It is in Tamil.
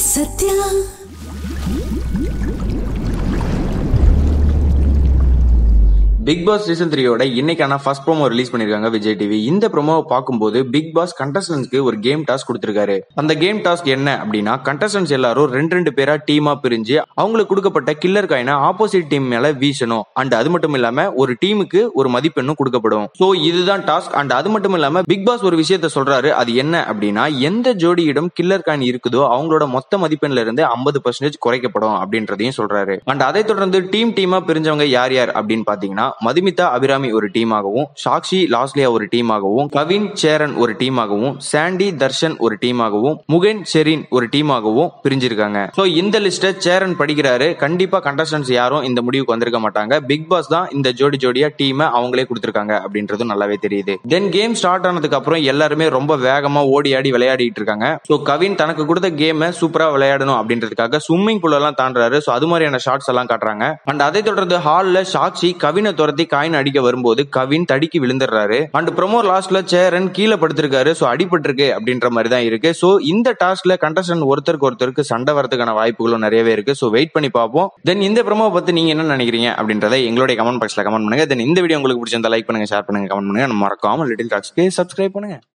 சத்யா பிக் பாஸ் சீசன் த்ரீயோட இன்னைக்கான ஃபர்ஸ்ட் ப்ரோமோ ரிலீஸ் பண்ணிருக்காங்க விஜய் டிவி இந்த ப்ரோமோவை பார்க்கும்போது பிக் பாஸ் கண்டஸ்டன்ஸ்க்கு ஒரு கேம் டாஸ்க் கொடுத்திருக்காரு அந்த கேம் டாஸ்க் என்ன அப்படின்னா கண்டஸ்டன்ஸ் எல்லாரும் ரெண்டு ரெண்டு பேரா டீமா பிரிஞ்சு அவங்களுக்கு கொடுக்கப்பட்ட கில்லர் காயினை ஆப்போசிட் டீம் மேல வீசணும் அண்ட் அது மட்டும் இல்லாம ஒரு டீமுக்கு ஒரு மதிப்பெண்ணும் கொடுக்கப்படும் சோ இதுதான் டாஸ்க் அண்ட் அது மட்டும் இல்லாம பிக் பாஸ் ஒரு விஷயத்த சொல்றாரு அது என்ன அப்படின்னா எந்த ஜோடியிடம் கில்லர் காயின் இருக்குதோ அவங்களோட மொத்த மதிப்பெண்ல இருந்து ஐம்பது பர்சன்டேஜ் குறைக்கப்படும் அப்படின்றதையும் சொல்றாரு அண்ட் அதை தொடர்ந்து டீம் டீமா பிரிஞ்சவங்க யார் யார் அப்படின்னு பாத்தீங்கன்னா மதுமிதா அபிராமி ஒரு டீமாகவும் சாக்ஷி லாஸ்லியா ஒரு டீமாகவும் கவின் சேரன் ஒரு டீமாகவும் சாண்டி தர்ஷன் ஒரு டீமாகவும் முகேன் ஷெரின் ஒரு டீமாகவும் பிரிஞ்சிருக்காங்க சோ இந்த லிஸ்ட சேரன் படிக்கிறாரு கண்டிப்பா கண்டஸ்டன்ஸ் யாரும் இந்த முடிவுக்கு வந்திருக்க மாட்டாங்க பிக் பாஸ் தான் இந்த ஜோடி ஜோடியா டீமை அவங்களே கொடுத்திருக்காங்க அப்படின்றதும் நல்லாவே தெரியுது தென் கேம் ஸ்டார்ட் ஆனதுக்கு அப்புறம் எல்லாருமே ரொம்ப வேகமா ஓடி ஆடி விளையாடிட்டு இருக்காங்க சோ கவின் தனக்கு கொடுத்த கேமை சூப்பரா விளையாடணும் அப்படின்றதுக்காக ஸ்விம்மிங் பூல் எல்லாம் தாண்டுறாரு சோ அது மாதிரியான ஷார்ட்ஸ் எல்லாம் காட்டுறாங்க அண்ட் அதை தொடர்ந்து ஹால்ல சாக்ஷி கவினை துரத்தி காயின் அடிக்க வரும்போது கவின் தடிக்கி விழுந்துடுறாரு அண்ட் ப்ரோமோ லாஸ்ட்ல சேரன் கீழே படுத்திருக்காரு சோ அடிபட்டிருக்கு அப்படின்ற மாதிரி தான் இருக்கு சோ இந்த டாஸ்க்ல கண்டஸ்டன் ஒருத்தருக்கு ஒருத்தருக்கு சண்டை வரதுக்கான வாய்ப்புகளும் நிறையவே இருக்கு சோ வெயிட் பண்ணி பார்ப்போம் தென் இந்த ப்ரோமோ பத்தி நீங்க என்ன நினைக்கிறீங்க அப்படின்றத எங்களுடைய கமெண்ட் பாக்ஸ்ல கமெண்ட் பண்ணுங்க தென் இந்த வீடியோ உங்களுக்கு பிடிச்சிருந்தா லைக் பண்ணுங்க ஷேர் பண்ணுங்க கமெண்ட் பண்ணுங்க நம்ம மறக்காம லிட்டில் டாக்ஸ்க்கு சப்ஸ்கிரைப் பண்ணுங்க